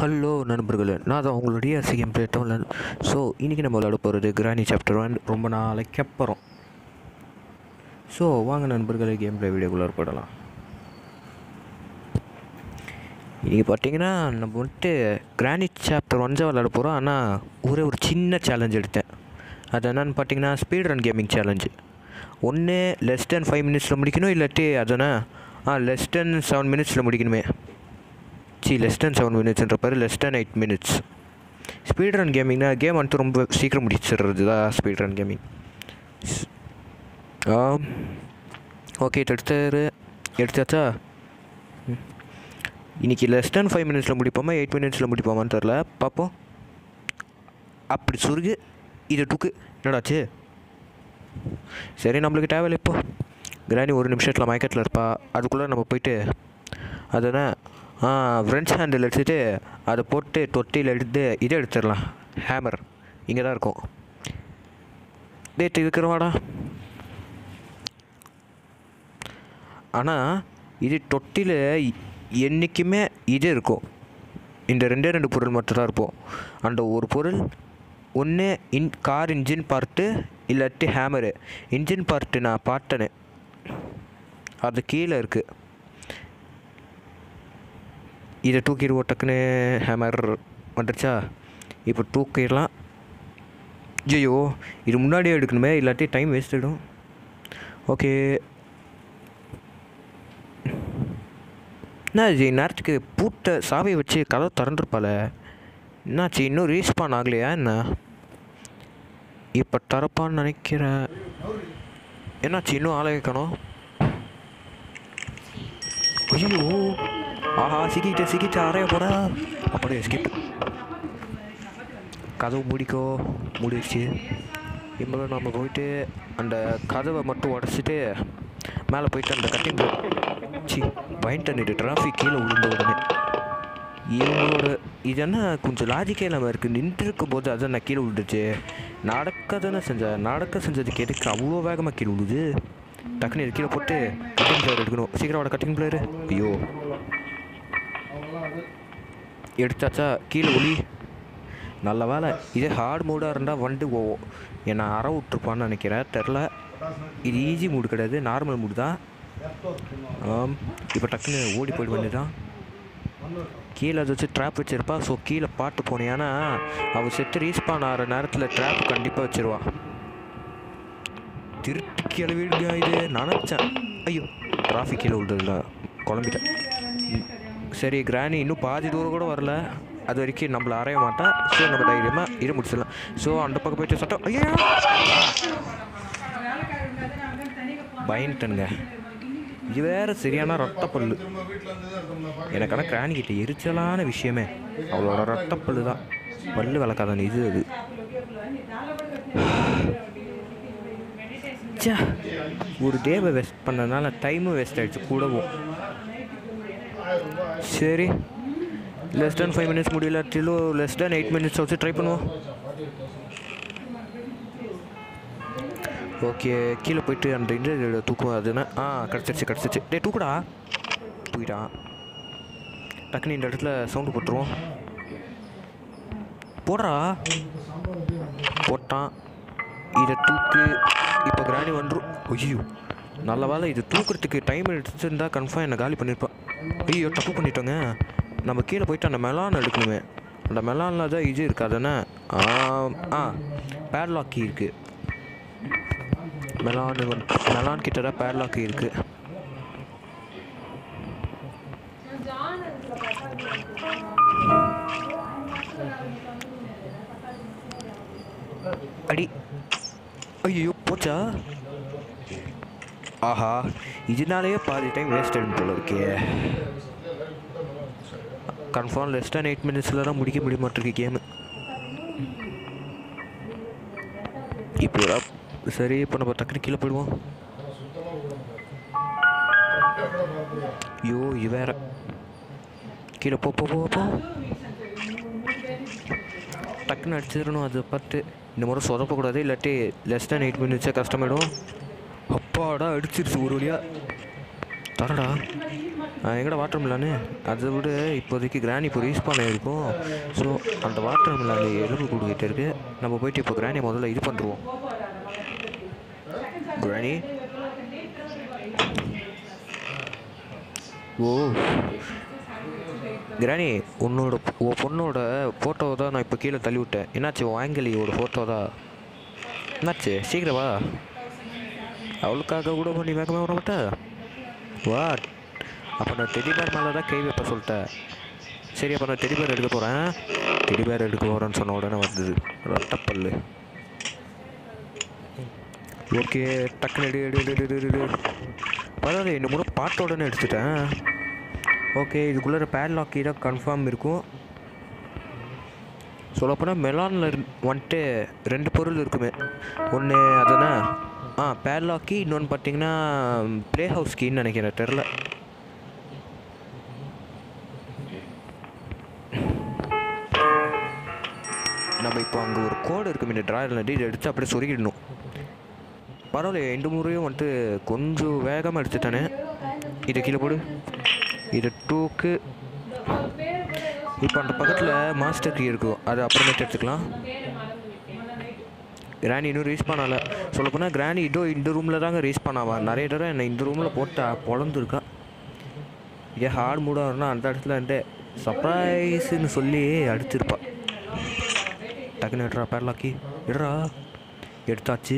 Hello நண்பர்களே நான் தான் உங்களுடைய சிஎம் பிளேட்டோன் ஸோ இன்றைக்கி நம்ம விளையாட போகிறது கிராணி சாப்டர் ஒன் ரொம்ப நாளைக்கு அப்புறம் ஸோ வாங்க நண்பர்களே கேம் பிளே வீடியோக்குள்ளே போடலாம் இன்றைக்கி பார்த்தீங்கன்னா நம்ம வந்துட்டு கிராணி சாப்டர் ஒன் தான் விளையாட போகிறோம் ஆனால் ஒரே ஒரு சின்ன சேலஞ்ச் எடுத்தேன் அது என்னன்னு பார்த்தீங்கன்னா ஸ்பீட் ரன் கேமிங் சேலஞ்சு ஒன்று லெஸ் தென் ஃபைவ் மினிட்ஸில் முடிக்கணும் இல்லாட்டி அதுனா ஆ லெஸ் தென் செவன் மினிட்ஸில் முடிக்கணுமே சி லெஸ் தென் செவன் மினிட்ஸ்ன்ற பாரு less than eight minutes speed run கேமிங்னா கேம் வந்துட்டு ரொம்ப சீக்கிரம் முடிச்சிடுறது தான் ஸ்பீட் ரன் கேமிங் ஓகே எடுத்தாரு எடுத்தாச்சா ம். இன்னைக்கு லெஸ் தென் ஃபைவ் மினிட்ஸில் முடிப்போமா எயிட் மினிட்ஸில் முடிப்போமான்னு தெரில பார்ப்போம் அப்படி சுருகு இதை டுக்கு என்னடாச்சு சரி நம்மளுக்கு தேவையில்லை இப்போ கிராணி ஒரு நிமிஷத்தில் மயக்கத்தில் இருப்பா அதுக்குள்ளே நம்ம போயிட்டு அதுனா ஃப்ரெண்ட்ஸ் ஹேண்டில் எடுத்துகிட்டு அதை போட்டு தொட்டியில் எடுத்து இதை எடுத்துடலாம் ஹேமர் இங்கே தான் இருக்கும் டேட் இருக்கிறவாடா ஆனால் இது தொட்டியில் என்றைக்குமே இது இருக்கும் இந்த ரெண்டே ரெண்டு பொருள் மட்டும் தான் இருப்போம் அந்த ஒரு பொருள் ஒன்று இன் கார் இன்ஜின் பார்ட்டு இல்லாட்டி ஹேமரு இன்ஜின் பார்ட்டு நான் பார்த்தேனே அது கீழே இருக்குது இதை தூக்கிடுவோம் டக்குன்னு ஹேமர் வந்துடுச்சா இப்போ தூக்கிடலாம் ஐயோ இது முன்னாடியே எடுக்கணுமே இல்லாட்டி டைம் வேஸ்ட் ஆகிடும் ஓகே என்னாச்சு நேரத்துக்கு பூட்டை சாவியை வச்சு கதவை திறந்துருப்பால என்னாச்சு இன்னும் ரீஸ்பான் ஆகலையா என்ன இப்போ தரப்பான்னு நினைக்கிறேன் என்னாச்சு இன்னும் ஆளை வைக்கணும் ஐயோ ஆஹா சிக்கிட்ட சிக்கிட்ட அறைய போடா அப்படியே ஸ்கிப் கதவு மூடிக்கோ மூடிடுச்சு இப்போ நம்ம போயிட்டு அந்த கதவை மட்டும் உடச்சிட்டு மேலே போயிட்டு அந்த கட்டிங் சி பயன் தண்ணிட்டு டிராஃபிக் கீழே விழுந்த உடனே இவங்களோட இது என்ன கொஞ்சம் லாஜிக்கே இல்லாமல் இருக்குது நின்று இருக்கும் போது அதான் நான் கீழே விழுந்துச்சு நடக்க தானே செஞ்சேன் நடக்க செஞ்சதுக்கு எதுக்கு அவ்வளோ வேகமாக கீழே விழுது டக்குன்னு இது கீழே போட்டு கட்டிங் பிளேயர் எடுக்கணும் சீக்கிரம் வாடா கட்டிங் பிளேயரு ஐயோ எடுத்தாச்சா கீழே ஒளி நல்ல வேலை இதே ஹார்ட் மூடாக இருந்தால் வண்டு ஓ என்னை அற விட்ருப்பான்னு நினைக்கிறேன் தெரில இது ஈஸி மூடு கிடையாது நார்மல் மூடு தான் ஆம் இப்போ டக்குன்னு ஓடி போயிட வேண்டியதான் கீழே அதை வச்சு ட்ராப் வச்சிருப்பா ஸோ கீழே பாட்டு போனியானா அவள் செத்து ரீஸ்பான் ஆகிற நேரத்தில் ட்ராப் கண்டிப்பாக வச்சிருவா திருட்டு கீழே வீடுங்க இது நினச்சேன் ஐயோ டிராஃபிக் கீழே விழுந்ததில்ல குழம்பிட்டேன் ம், சரி கிராணி இன்னும் பாதி தூரம் கூட வரல அது வரைக்கும் நம்மள அறைய மாட்டா ஸோ நம்ம தைரியமாக இரு முடிச்சிடலாம் ஸோ அந்த பக்கம் போயிட்டு சட்டம் ஐயோ பயன்ட்டனுங்க இது வேற சரியான ரத்த பல்லு எனக்கான கிராணி கிட்ட எரிச்சலான விஷயமே அவளோட ரத்த பல்லு தான் பல்லு விளக்காதான் இது அது ச்சே, ஒரு டேவை வேஸ்ட் பண்ணனால டைமும் வேஸ்ட் ஆயிடுச்சு கூடவும் சரி லெஸ் தென் ஃபைவ் மினிட்ஸ் முடியல டிலோ லெஸ் தென் எயிட் மினிட்ஸ் வச்சு ட்ரை பண்ணுவோம் ஓகே கீழே போயிட்டு அந்த இந்த தூக்குவோம் அதுன்னா ஆ கிடச்சிருச்சு கிடச்சிருச்சு டே தூக்குடா தூக்கிட்டான் டக்குன்னு இந்த இடத்துல சவுண்டு போட்டுருவோம் போடுறா போட்டான் இதை தூக்கு இப்போ கிராணி வந்துடும் ஐயோ நல்ல வேலை இது தூக்குறதுக்கு டைம் எடுத்துருந்தா கன்ஃபார்ம் என்னை காலி பண்ணியிருப்பான் ஐயோ தப்பு பண்ணிட்டோங்க நம்ம கீழே போயிட்டு அந்த மெலான் எடுக்கணுமே அந்த மெலானில் தான் இது இருக்கு அதுதானே ஆ பேட்லாக் கீ இருக்குது மெலான் வந்து மெலான் கிட்ட தான் பேட்லாக் கீ இருக்குது அடி ஐயோ போச்சா ஆஹா இதனாலேயே பாதி டைம் வேஸ்ட் ஆகிடும் போல இருக்கே கன்ஃபார்ம் லெஸ் தேன் எயிட் மினிட்ஸில் தான் முடிக்க முடிய மாட்டிருக்கு கேமு இப்போ தான் சரி இப்போ நம்ம டக்குனு கீழே போயிடுவோம் ஐயோ இது வேற கீழே போ போ போ போ டக்குன்னு அடிச்சிடணும் அதை பார்த்து இந்த முறை சொதப்பக்கூடாது இல்லாட்டி லெஸ் தேன் எயிட் மினிட்ஸே கஷ்டமாயிடும் அப்பாடா அடிச்சிருச்சு ஒரு வழியா தரடா எங்கடா வாட்டர் மில்லானு அதை விட இப்போதைக்கு கிராணி இப்போ ரீஸ்பான் ஆகிருக்கும் ஸோ அந்த வாட்டர் மில்லான் எலும்பு கொடுக்கிட்டு இருக்கு நம்ம போயிட்டு இப்போ கிராணியை முதல்ல இது பண்ணுருவோம் கிராணி ஓ கிராணி உன்னோட உன் பொண்ணோட ஃபோட்டோவை தான் நான் இப்போ கீழே தள்ளி விட்டேன் என்னாச்சு உன் ஆங்கிலியோட ஃபோட்டோ தான் என்னாச்சு சீக்கிரம் வா அவளுக்காக கூட பண்ணி வேகமாக வர மாட்டா வா அப்போ நான் டெடி பேர் மேலே தான் கை வைப்ப சொல்லிட்டேன் சரி அப்போ நான் டெடி பேர் எடுக்க போகிறேன் டெடி பேர் எடுக்க போகிறேன்னு சொன்ன உடனே வந்தது ரத்தப்பல்லு ஓகே டக்குனு எடு எடு எடு எடு எடு எடு பரவாயில்ல இந்த முறை பாட்டோடனே எடுத்துட்டேன் ஓகே இதுக்குள்ளே பேட்லாக் கீழே கன்ஃபார்ம் இருக்கும் சொல்லப்போனால் மெலானில் வந்துட்டு ரெண்டு பொருள் இருக்குமே ஒன்று அதுனா ஆ பேட்லாக் கீ இன்னொன்று பார்த்தீங்கன்னா ப்ளே ஹவுஸ் கீன்னு நினைக்கிறேன் தெரில நம்ம இப்போ அங்கே ஒரு கோடு இருக்கும் இந்த ட்ராயரில் இதை எடுத்து அப்படியே சொருகிடணும் பரவாயில்ல இந்த முறையும் வந்துட்டு கொஞ்சம் வேகமாக எடுத்துட்டானே இதை கீழே போடு இது டூக்கு இப்போ அந்த பக்கத்தில் மாஸ்டர் கீ இருக்கும் அது அப்புறமேட்டு எடுத்துக்கலாம் கிராணி இன்னும் ரீஸ் பண்ணல சொல்லப்போனால் கிராணி இதோ இந்த ரூமில் தாங்க ரீஸ் பண்ணாவா நிறைய தடவை என்னை இந்த ரூமில் போட்டா பொழந்துருக்கா இதே ஹார்ட் மூடாக இருந்தால் அந்த இடத்துல வந்துட்டு சர்ப்ரைஸ்ன்னு சொல்லி அடிச்சிருப்பா டக்குன்னு எடுறா பேர்லாக்கி எடுறா எடுத்தாச்சு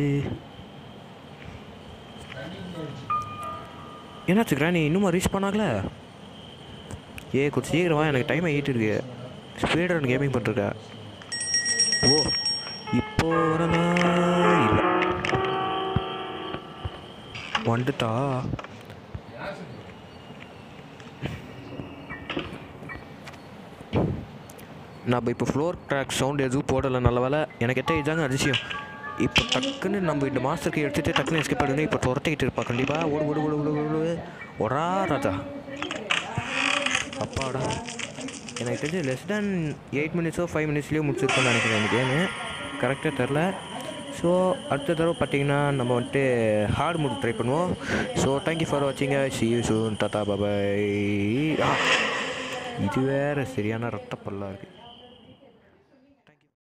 என்னாச்சு கிராணி இன்னுமா ரீச் பண்ணாங்களே ஏ கொஞ்சம் சீக்கிரமா எனக்கு டைம் ஆகிட்டு இருக்கு ஸ்பீட் ரன் கேமிங் பண்ணிருக்க ஓ இப்போ வரலா இல்லை வந்துட்டா நம்ம இப்போ ஃப்ளோர் ட்ராக் சவுண்ட் எதுவும் போடலை நல்ல வேலை எனக்கு எட்ட இதாங்க அதிசயம் இப்போ டக்குன்னு நம்ம இந்த மாஸ்டருக்கு எடுத்துகிட்டு டக்குன்னு எஸ்கேப் பண்ணி இப்போ துரத்திக்கிட்டு இருப்பா கண்டிப்பாக ஓடு ஓடு ஓடு ஓடு ஓடு ஒரா ராஜா அப்பாடா எனக்கு தெரிஞ்சு லெஸ் தேன் எயிட் மினிட்ஸோ ஃபைவ் மினிட்ஸ்லேயே முடிச்சிருக்கோம்னு நினைக்கிறேன் இந்த கேமு கரெக்டாக தெரில ஸோ அடுத்த தடவை பார்த்தீங்கன்னா நம்ம வந்துட்டு ஹார்ட் மூட் ட்ரை பண்ணுவோம் so thank you for watching see you soon டாட்டா பாபாய் ஆ இது வேறு சரியான ரத்தப்பல்லாக இருக்குது